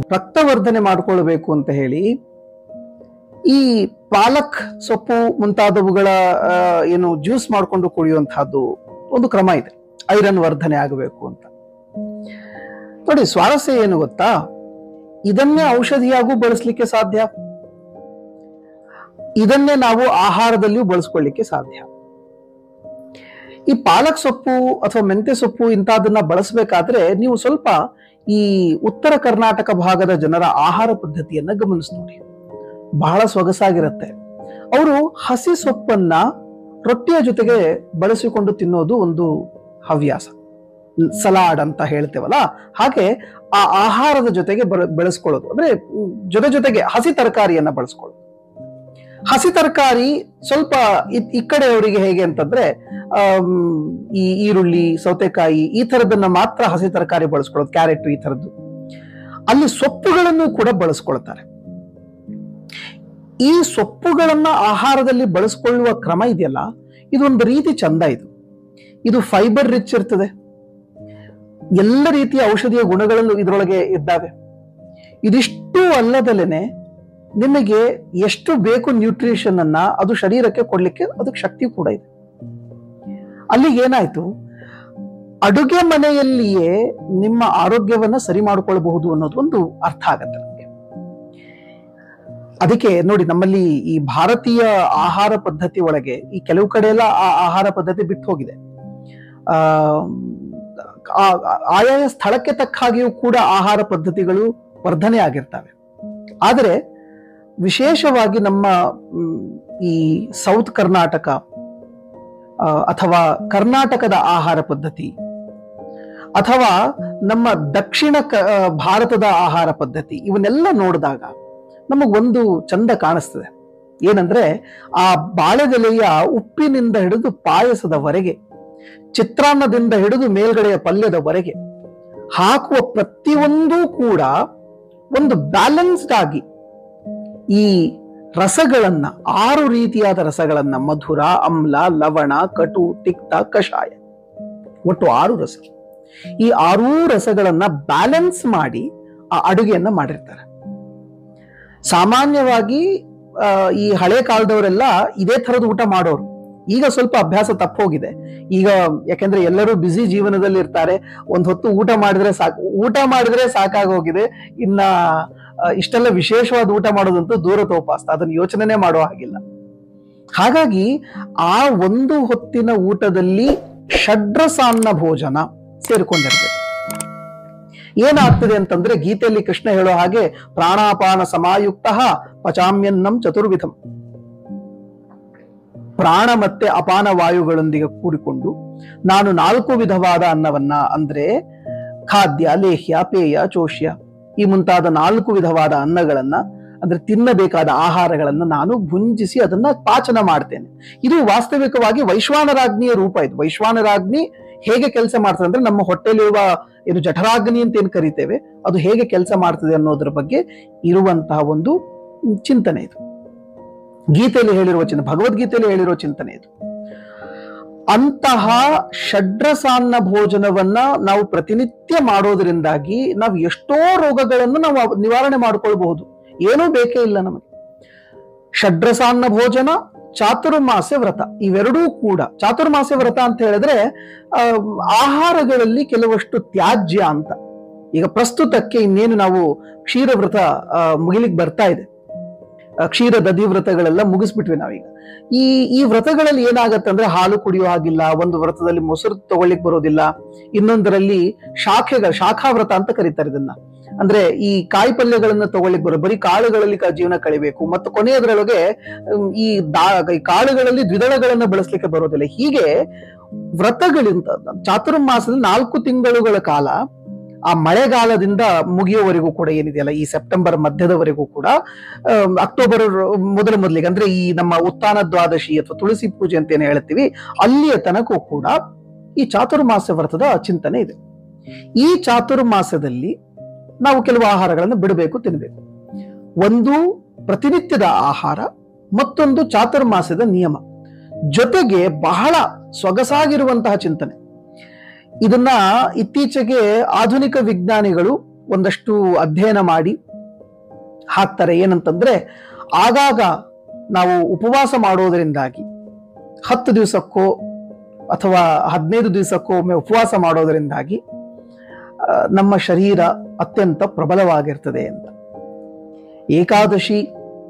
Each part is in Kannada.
ರಕ್ತವರ್ಧನೆ ಮಾಡಿಕೊಳ್ಬೇಕು ಅಂತ ಹೇಳಿ ಈ ಪಾಲಕ್ ಸೊಪ್ಪು ಮುಂತಾದವುಗಳ ಆ, ಏನು ಜ್ಯೂಸ್ ಮಾಡಿಕೊಂಡು ಕುಡಿಯುವಂತಹದ್ದು ಒಂದು ಕ್ರಮ ಇದೆ ಐರನ್ ವರ್ಧನೆ ಆಗಬೇಕು ಅಂತ ನೋಡಿ ಸ್ವಾರಸ್ಯ ಏನು ಗೊತ್ತಾ ಇದನ್ನೇ ಔಷಧಿಯಾಗೂ ಬಳಸಲಿಕ್ಕೆ ಸಾಧ್ಯ ಇದನ್ನೇ ನಾವು ಆಹಾರದಲ್ಲಿಯೂ ಬಳಸ್ಕೊಳ್ಳಿಕ್ಕೆ ಸಾಧ್ಯ ಈ ಪಾಲಕ್ ಸೊಪ್ಪು ಅಥವಾ ಮೆಂತೆ ಸೊಪ್ಪು ಇಂಥದನ್ನ ಬಳಸಬೇಕಾದ್ರೆ ನೀವು ಸ್ವಲ್ಪ ಈ ಉತ್ತರ ಕರ್ನಾಟಕ ಭಾಗದ ಜನರ ಆಹಾರ ಪದ್ಧತಿಯನ್ನ ಗಮನಿಸಿ ನೋಡಿ ಬಹಳ ಸೊಗಸಾಗಿರುತ್ತೆ ಅವರು ಹಸಿ ಸೊಪ್ಪನ್ನ ರೊಟ್ಟಿಯ ಜೊತೆಗೆ ಬಳಸಿಕೊಂಡು ತಿನ್ನೋದು ಒಂದು ಹವ್ಯಾಸ ಸಲಾಡ್ ಅಂತ ಹೇಳ್ತೇವಲ್ಲ ಹಾಗೆ ಆ ಆಹಾರದ ಜೊತೆಗೆ ಬಳ- ಬೆಳೆಸ್ಕೊಳ್ಳೋದು ಅಂದ್ರೆ ಮ್, ಜೊತೆ ಜೊತೆಗೆ ಹಸಿ ತರಕಾರಿಯನ್ನ ಬಳಸ್ಕೊಳ್ಳೋದು ಹಸಿ ತರಕಾರಿ ಸ್ವಲ್ಪ ಇ- ಈ ಕಡೆಯವರಿಗೆ ಹೇಗೆ ಅಂತಂದ್ರೆ ಆಮ್, ಈ ಈರುಳ್ಳಿ ಸೌತೆಕಾಯಿ ಈ ತರದನ್ನ ಮಾತ್ರ ಹಸಿ ತರಕಾರಿ ಬಳಸ್ಕೊಳ್ಳೋದು ಕ್ಯಾರೆಟ್ ಈ ತರದ್ದು ಅಲ್ಲಿ ಸೊಪ್ಪುಗಳನ್ನು ಕೂಡ ಬಳಸ್ಕೊಳ್ತಾರೆ ಈ ಸೊಪ್ಪುಗಳನ್ನ ಆಹಾರದಲ್ಲಿ ಬಳಸ್ಕೊಳ್ಳುವ ಕ್ರಮ ಇದೆಯಲ್ಲ ಇದೊಂದು ರೀತಿ ಚಂದ ಇದು ಇದು ಫೈಬರ್ ರಿಚ್ ಇರ್ತದೆ ಎಲ್ಲ ರೀತಿಯ ಔಷಧಿಯ ಗುಣಗಳನ್ನು ಇದರೊಳಗೆ ಇದ್ದಾವೆ ಇದಿಷ್ಟು ಅಲ್ಲದಲೇನೆ ನಿಮಗೆ ಎಷ್ಟು ಬೇಕು ನ್ಯೂಟ್ರಿಷನ್ ಅನ್ನ ಅದು ಶರೀರಕ್ಕೆ ಕೊಡ್ಲಿಕ್ಕೆ ಅದಕ್ಕೆ ಶಕ್ತಿ ಕೂಡ ಇದೆ ಅಲ್ಲಿಗೆ ಏನಾಯ್ತು ಅಡುಗೆ ಮನೆಯಲ್ಲಿಯೇ ನಿಮ್ಮ ಆರೋಗ್ಯವನ್ನ ಸರಿ ಮಾಡಿಕೊಳ್ಳಬಹುದು ಅನ್ನೋದು ಒಂದು ಅರ್ಥ ಆಗತ್ತೆ ನಮಗೆ ಅದಕ್ಕೆ ನೋಡಿ ನಮ್ಮಲ್ಲಿ ಈ ಭಾರತೀಯ ಆಹಾರ ಪದ್ಧತಿ ಒಳಗೆ ಈ ಕೆಲವು ಕಡೆ ಎಲ್ಲ ಆ ಆಹಾರ ಪದ್ಧತಿ ಬಿಟ್ಟು ಹೋಗಿದೆ ಆ ಆ- ಆಯಾಯ ಸ್ಥಳಕ್ಕೆ ತಕ್ಕ ಹಾಗೆಯೂ ಕೂಡ ಆಹಾರ ಪದ್ಧತಿಗಳು ವರ್ಧನೆ ಆಗಿರ್ತವೆ ಆದರೆ ವಿಶೇಷವಾಗಿ ನಮ್ಮ ಮ್, ಈ ಸೌತ್ ಕರ್ನಾಟಕ ಆ, ಅಥವಾ ಕರ್ನಾಟಕದ ಆಹಾರ ಪದ್ಧತಿ ಅಥವಾ ನಮ್ಮ ದಕ್ಷಿಣ ಕ- ಆ, ಭಾರತದ ಆಹಾರ ಪದ್ಧತಿ ಇವನ್ನೆಲ್ಲ ನೋಡಿದಾಗ ನಮಗೊಂದು ಚಂದ ಕಾಣಿಸ್ತದೆ ಏನಂದ್ರೆ ಆ ಬಾಳೆದೆಲೆಯ ಉಪ್ಪಿನಿಂದ ಹಿಡಿದು ಪಾಯಸದವರೆಗೆ ಚಿತ್ರಾನ್ನದಿಂದ ಹಿಡಿದು ಮೇಲ್ಗಡೆಯ ಪಲ್ಯದವರೆಗೆ ಹಾಕುವ ಪ್ರತಿಯೊಂದೂ ಕೂಡ ಒಂದು ಬ್ಯಾಲೆನ್ಸ್ಡ್ ಆಗಿ ಈ ರಸಗಳನ್ನ ಆರು ರೀತಿಯಾದ ರಸಗಳನ್ನ ಮಧುರ ಅಮ್ಲ ಲವಣ ಕಟು ತಿಕ್ತ ಕಷಾಯ ಒಟ್ಟು ಆರು ರಸ ಈ ಆರೂ ರಸಗಳನ್ನ ಬ್ಯಾಲೆನ್ಸ್ ಮಾಡಿ ಆ ಅಡುಗೆಯನ್ನ ಮಾಡಿರ್ತಾರೆ ಸಾಮಾನ್ಯವಾಗಿ ಆ, ಈ ಹಳೆ ಕಾಲದವರೆಲ್ಲ ಇದೇ ತರದ ಊಟ ಮಾಡೋರು ಈಗ ಸ್ವಲ್ಪ ಅಭ್ಯಾಸ ತಪ್ಪೋಗಿದೆ ಈಗ ಯಾಕೆಂದ್ರೆ ಎಲ್ಲರೂ ಬ್ಯುಸಿ ಜೀವನದಲ್ಲಿ ಇರ್ತಾರೆ ಒಂದ್ ಹೊತ್ತು ಊಟ ಮಾಡಿದ್ರೆ ಸಾಕು ಊಟ ಮಾಡಿದ್ರೆ ಸಾಕಾಗೋಗಿದೆ ಇನ್ನ ಆ, ಇಷ್ಟೆಲ್ಲ ವಿಶೇಷವಾದ ಊಟ ಮಾಡೋದಂತೂ ದೂರ ತೋಪಾಸ್ತ ಅದನ್ನ ಯೋಚನೆನೇ ಮಾಡೋ ಹಾಗಿಲ್ಲ ಹಾಗಾಗಿ ಆ ಒಂದು ಹೊತ್ತಿನ ಊಟದಲ್ಲಿ ಷಡ್ರಸಾನ್ನ ಭೋಜನ ಸೇರ್ಕೊಂಡಿರ್ಬೇಕು ಏನಾಗ್ತದೆ ಅಂತಂದ್ರೆ ಗೀತೆಯಲ್ಲಿ ಕೃಷ್ಣ ಹೇಳೋ ಹಾಗೆ ಪ್ರಾಣಾಪಾನ ಸಮಾಯುಕ್ತ ಪಚಾಮ್ಯನ್ನಂ ಚತುರ್ವಿಧಂ ಪ್ರಾಣ ಮತ್ತೆ ಅಪಾನ ವಾಯುಗಳೊಂದಿಗೆ ಕೂಡಿಕೊಂಡು ನಾನು ನಾಲ್ಕು ವಿಧವಾದ ಅನ್ನವನ್ನ ಅಂದ್ರೆ ಖಾದ್ಯ ಲೇಹ್ಯ ಪೇಯ ಚೋಷ್ಯ ಈ ಮುಂತಾದ ನಾಲ್ಕು ವಿಧವಾದ ಅನ್ನಗಳನ್ನ ಅಂದ್ರೆ ತಿನ್ನಬೇಕಾದ ಆಹಾರಗಳನ್ನ ನಾನು ಭುಂಜಿಸಿ ಅದನ್ನ ಪಾಚನ ಮಾಡ್ತೇನೆ ಇದು ವಾಸ್ತವಿಕವಾಗಿ ವೈಶ್ವಾನರಾಜ್ಞಿಯ ರೂಪ ಇದು ವೈಶ್ವಾನರಾಜ್ಞಿ ಹೇಗೆ ಕೆಲಸ ಮಾಡ್ತದೆ ಅಂದ್ರೆ ನಮ್ಮ ಹೊಟ್ಟೆಲಿರುವ ಏನು ಜಠರಾಗ್ನಿ ಅಂತ ಏನ್ ಕರಿತೇವೆ ಅದು ಹೇಗೆ ಕೆಲಸ ಮಾಡ್ತದೆ ಅನ್ನೋದ್ರ ಬಗ್ಗೆ ಇರುವಂತಹ ಒಂದು ಚಿಂತನೆ ಇದು ಗೀತೆಯಲ್ಲಿ ಹೇಳಿರುವ ಚಿಂತನೆ ಭಗವದ್ಗೀತೆಯಲ್ಲಿ ಹೇಳಿರುವ ಚಿಂತನೆ ಇದು ಅಂತಹ ಷಡ್ರಸಾನ್ನ ಭೋಜನವನ್ನ ನಾವು ಪ್ರತಿನಿತ್ಯ ಮಾಡೋದ್ರಿಂದಾಗಿ ನಾವು ಎಷ್ಟೋ ರೋಗಗಳನ್ನು ನಾವು ಅವ್- ನಿವಾರಣೆ ಮಾಡಿಕೊಳ್ಬಹುದು ಏನೂ ಬೇಕೇ ಇಲ್ಲ ನಮಗೆ ಷಡ್ರಸಾನ್ನ ಭೋಜನ ಚಾತುರ್ಮಾಸ್ಯ ವ್ರತ ಇವೆರಡೂ ಕೂಡ ಚಾತುರ್ಮಾಸ್ಯ ವ್ರತ ಅಂತ ಹೇಳಿದ್ರೆ ಆ, ಆಹಾರಗಳಲ್ಲಿ ಕೆಲವಷ್ಟು ತ್ಯಾಜ್ಯ ಅಂತ ಈಗ ಪ್ರಸ್ತುತಕ್ಕೆ ಇನ್ನೇನು ನಾವು ಕ್ಷೀರ ವ್ರತ ಆ, ಮುಗಿಲಿಕ್ ಬರ್ತಾ ಇದೆ ಆ, ಕ್ಷೀರ ದಧಿ ವ್ರತಗಳೆಲ್ಲ ಮುಗಿಸ್ಬಿಟ್ವಿ ನಾವೀಗ ಈ ಈ ವ್ರತಗಳಲ್ಲಿ ಏನಾಗತ್ತೆ ಅಂದ್ರೆ ಹಾಲು ಕುಡಿಯೋ ಹಾಗಿಲ್ಲ ಒಂದು ವ್ರತದಲ್ಲಿ ಮೊಸರು ತಗೊಳ್ಳಿಕ್ ಬರೋದಿಲ್ಲ ಇನ್ನೊಂದರಲ್ಲಿ ಶಾಖೆಗಳ ಶಾಖಾ ವ್ರತ ಅಂತ ಕರೀತಾರೆ ಇದನ್ನ ಅಂದ್ರೆ ಈ ಕಾಯಿ ಪಲ್ಯಗಳನ್ನ ತಗೊಳ್ಳಿಕ್ ಬರೋ ಬರೀ ಕಾಳುಗಳಲ್ಲಿ ಕ- ಜೀವನ ಕಳಿಬೇಕು ಮತ್ತು ಕೊನೆಯದ್ರೊಳಗೆ ಹ್ಮ್, ಈ ದಾ ಈ ಕಾಳುಗಳಲ್ಲಿ ದ್ವಿದಳಗಳನ್ನ ಬಳಸಲಿಕ್ಕೆ ಬರೋದಿಲ್ಲ ಹೀಗೆ ವ್ರತಗಳಿಂದ ಚಾತುರ್ಮಾಸದ ನಾಲ್ಕು ತಿಂಗಳುಗಳ ಕಾಲ ಆ ಮಳೆಗಾಲದಿಂದ ಮುಗಿಯೋವರೆಗೂ ಕೂಡ ಏನಿದೆಯಲ್ಲ ಈ ಸೆಪ್ಟೆಂಬರ್ ಮಧ್ಯದವರೆಗೂ ಕೂಡ ಆಮ್, ಅಕ್ಟೋಬರ್ ಮೊದಲ ಮೊದಲಿಗೆ ಅಂದ್ರೆ ಈ ನಮ್ಮ ಉತ್ಥಾನ ದ್ವಾದಶಿ ಅಥವಾ ತುಳಸಿ ಪೂಜೆ ಅಂತ ಏನ್ ಹೇಳ್ತೀವಿ ಅಲ್ಲಿಯ ತನಕೂ ಕೂಡ ಈ ಚಾತುರ್ಮಾಸ ವ್ರತದ ಚಿಂತನೆ ಇದೆ ಈ ಚಾತುರ್ಮಾಸದಲ್ಲಿ ನಾವು ಕೆಲವು ಆಹಾರಗಳನ್ನು ಬಿಡಬೇಕು ತಿನ್ನಬೇಕು ಒಂದು ಪ್ರತಿನಿತ್ಯದ ಆಹಾರ ಮತ್ತೊಂದು ಚಾತುರ್ಮಾಸದ ನಿಯಮ ಜೊತೆಗೆ ಬಹಳ ಸೊಗಸಾಗಿರುವಂತಹ ಚಿಂತನೆ ಇದನ್ನ ಇತ್ತೀಚೆಗೆ ಆಧುನಿಕ ವಿಜ್ಞಾನಿಗಳು ಒಂದಷ್ಟು ಅಧ್ಯಯನ ಮಾಡಿ ಹಾಕ್ತಾರೆ ಏನಂತಂದ್ರೆ ಆಗಾಗ ನಾವು ಉಪವಾಸ ಮಾಡೋದರಿಂದಾಗಿ ಹತ್ತು ದಿವಸಕ್ಕೋ ಅಥವಾ ಹದಿನೈದು ದಿವಸಕ್ಕೋ ಒಮ್ಮೆ ಉಪವಾಸ ಮಾಡೋದರಿಂದಾಗಿ ಆ, ನಮ್ಮ ಶರೀರ ಅತ್ಯಂತ ಪ್ರಬಲವಾಗಿರ್ತದೆ ಅಂತ ಏಕಾದಶಿ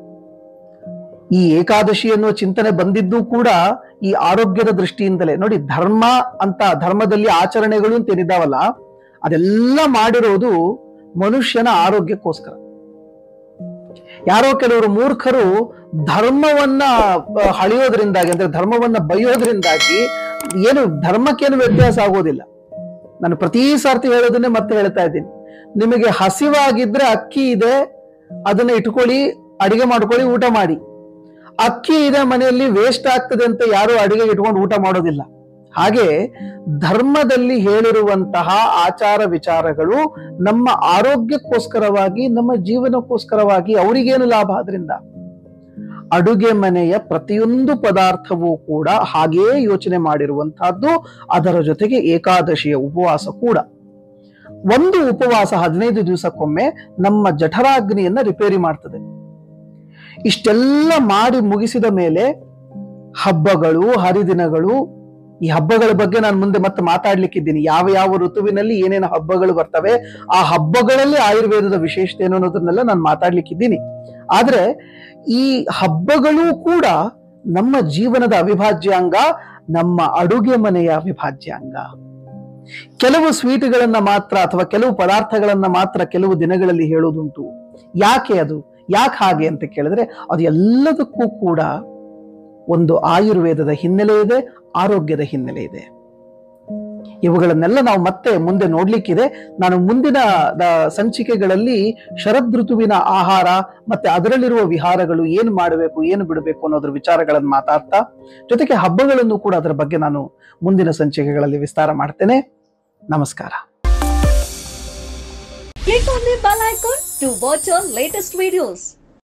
ಈ ಏಕಾದಶಿ ಅನ್ನುವ ಚಿಂತನೆ ಬಂದಿದ್ದು ಕೂಡ ಈ ಆರೋಗ್ಯದ ದೃಷ್ಟಿಯಿಂದಲೇ ನೋಡಿ ಧರ್ಮ ಅಂತ ಧರ್ಮದಲ್ಲಿ ಆಚರಣೆಗಳು ಅಂತ ಏನಿದಾವಲ್ಲ ಅದೆಲ್ಲ ಮಾಡಿರೋದು ಮನುಷ್ಯನ ಆರೋಗ್ಯಕ್ಕೋಸ್ಕರ ಯಾರೋ ಕೆಲವರು ಮೂರ್ಖರು ಧರ್ಮವನ್ನ ಆ, ಹಳಿಯೋದ್ರಿಂದಾಗಿ ಅಂದ್ರೆ ಧರ್ಮವನ್ನ ಬೈಯೋದ್ರಿಂದಾಗಿ ಏನು ಧರ್ಮಕ್ಕೇನು ವ್ಯತ್ಯಾಸ ಆಗೋದಿಲ್ಲ ನಾನು ಪ್ರತಿ ಸಾರ್ತಿ ಹೇಳೋದನ್ನೇ ಮತ್ತೆ ಹೇಳ್ತಾ ಇದ್ದೀನಿ ನಿಮಗೆ ಹಸಿವಾಗಿದ್ರೆ ಅಕ್ಕಿ ಇದೆ ಅದನ್ನ ಇಟ್ಕೊಳ್ಳಿ ಅಡಿಗೆ ಮಾಡ್ಕೊಳ್ಳಿ ಊಟ ಮಾಡಿ ಅಕ್ಕಿ ಇದೆ ಮನೆಯಲ್ಲಿ ವೇಸ್ಟ್ ಆಗ್ತದೆ ಅಂತ ಯಾರು ಅಡಿಗೆ ಇಟ್ಕೊಂಡು ಊಟ ಮಾಡೋದಿಲ್ಲ ಹಾಗೆ ಧರ್ಮದಲ್ಲಿ ಹೇಳಿರುವಂತಹ ಆಚಾರ ವಿಚಾರಗಳು ನಮ್ಮ ಆರೋಗ್ಯಕ್ಕೋಸ್ಕರವಾಗಿ ನಮ್ಮ ಜೀವನಕ್ಕೋಸ್ಕರವಾಗಿ ಅವರಿಗೇನು ಲಾಭ ಅದರಿಂದ ಅಡುಗೆ ಮನೆಯ ಪ್ರತಿಯೊಂದು ಪದಾರ್ಥವೂ ಕೂಡ ಹಾಗೇ ಯೋಚನೆ ಮಾಡಿರುವಂತಹದ್ದು ಅದರ ಜೊತೆಗೆ ಏಕಾದಶಿಯ ಉಪವಾಸ ಕೂಡ ಒಂದು ಉಪವಾಸ ಹದಿನೈದು ದಿವಸಕ್ಕೊಮ್ಮೆ ನಮ್ಮ ಜಠರಾಗ್ನಿಯನ್ನ ರಿಪೇರಿ ಮಾಡ್ತದೆ ಇಷ್ಟೆಲ್ಲ ಮಾಡಿ ಮುಗಿಸಿದ ಮೇಲೆ ಹಬ್ಬಗಳು ಹರಿದಿನಗಳು ಈ ಹಬ್ಬಗಳ ಬಗ್ಗೆ ನಾನು ಮುಂದೆ ಮತ್ತೆ ಮಾತಾಡ್ಲಿಕ್ಕಿದ್ದೀನಿ ಯಾವ ಯಾವ ಋತುವಿನಲ್ಲಿ ಏನೇನು ಹಬ್ಬಗಳು ಬರ್ತವೆ ಆ ಹಬ್ಬಗಳಲ್ಲಿ ಆಯುರ್ವೇದದ ವಿಶೇಷತೆ ಏನು ಅನ್ನೋದನ್ನೆಲ್ಲ ನಾನು ಮಾತಾಡ್ಲಿಕ್ಕಿದ್ದೀನಿ ಆದ್ರೆ ಈ ಹಬ್ಬಗಳೂ ಕೂಡ ನಮ್ಮ ಜೀವನದ ಅವಿಭಾಜ್ಯ ಅಂಗ ನಮ್ಮ ಅಡುಗೆ ಮನೆಯ ಅವಿಭಾಜ್ಯ ಅಂಗ ಕೆಲವು ಸ್ವೀಟ್ಗಳನ್ನ ಮಾತ್ರ ಅಥವಾ ಕೆಲವು ಪದಾರ್ಥಗಳನ್ನ ಮಾತ್ರ ಕೆಲವು ದಿನಗಳಲ್ಲಿ ಹೇಳೋದುಂಟು ಯಾಕೆ ಅದು ಯಾಕೆ ಹಾಗೆ ಅಂತ ಕೇಳಿದ್ರೆ ಅದು ಎಲ್ಲದಕ್ಕೂ ಕೂಡ ಒಂದು ಆಯುರ್ವೇದದ ಹಿನ್ನೆಲೆ ಇದೆ ಆರೋಗ್ಯದ ಹಿನ್ನೆಲೆ ಇದೆ ಇವುಗಳನ್ನೆಲ್ಲ ನಾವು ಮತ್ತೆ ಮುಂದೆ ನೋಡ್ಲಿಕ್ಕಿದೆ ನಾನು ಮುಂದಿನ ದ- ಸಂಚಿಕೆಗಳಲ್ಲಿ ಶರದ್ ಋತುವಿನ ಆಹಾರ ಮತ್ತೆ ಅದರಲ್ಲಿರುವ ವಿಹಾರಗಳು ಏನು ಮಾಡಬೇಕು ಏನು ಬಿಡಬೇಕು ಅನ್ನೋದ್ರ ವಿಚಾರಗಳನ್ನು ಮಾತಾಡ್ತಾ ಜೊತೆಗೆ ಹಬ್ಬಗಳನ್ನು ಕೂಡ ಅದರ ಬಗ್ಗೆ ನಾನು ಮುಂದಿನ ಸಂಚಿಕೆಗಳಲ್ಲಿ ವಿಸ್ತಾರ ಮಾಡ್ತೇನೆ ನಮಸ್ಕಾರ Click on the bell icon to watch our latest videos.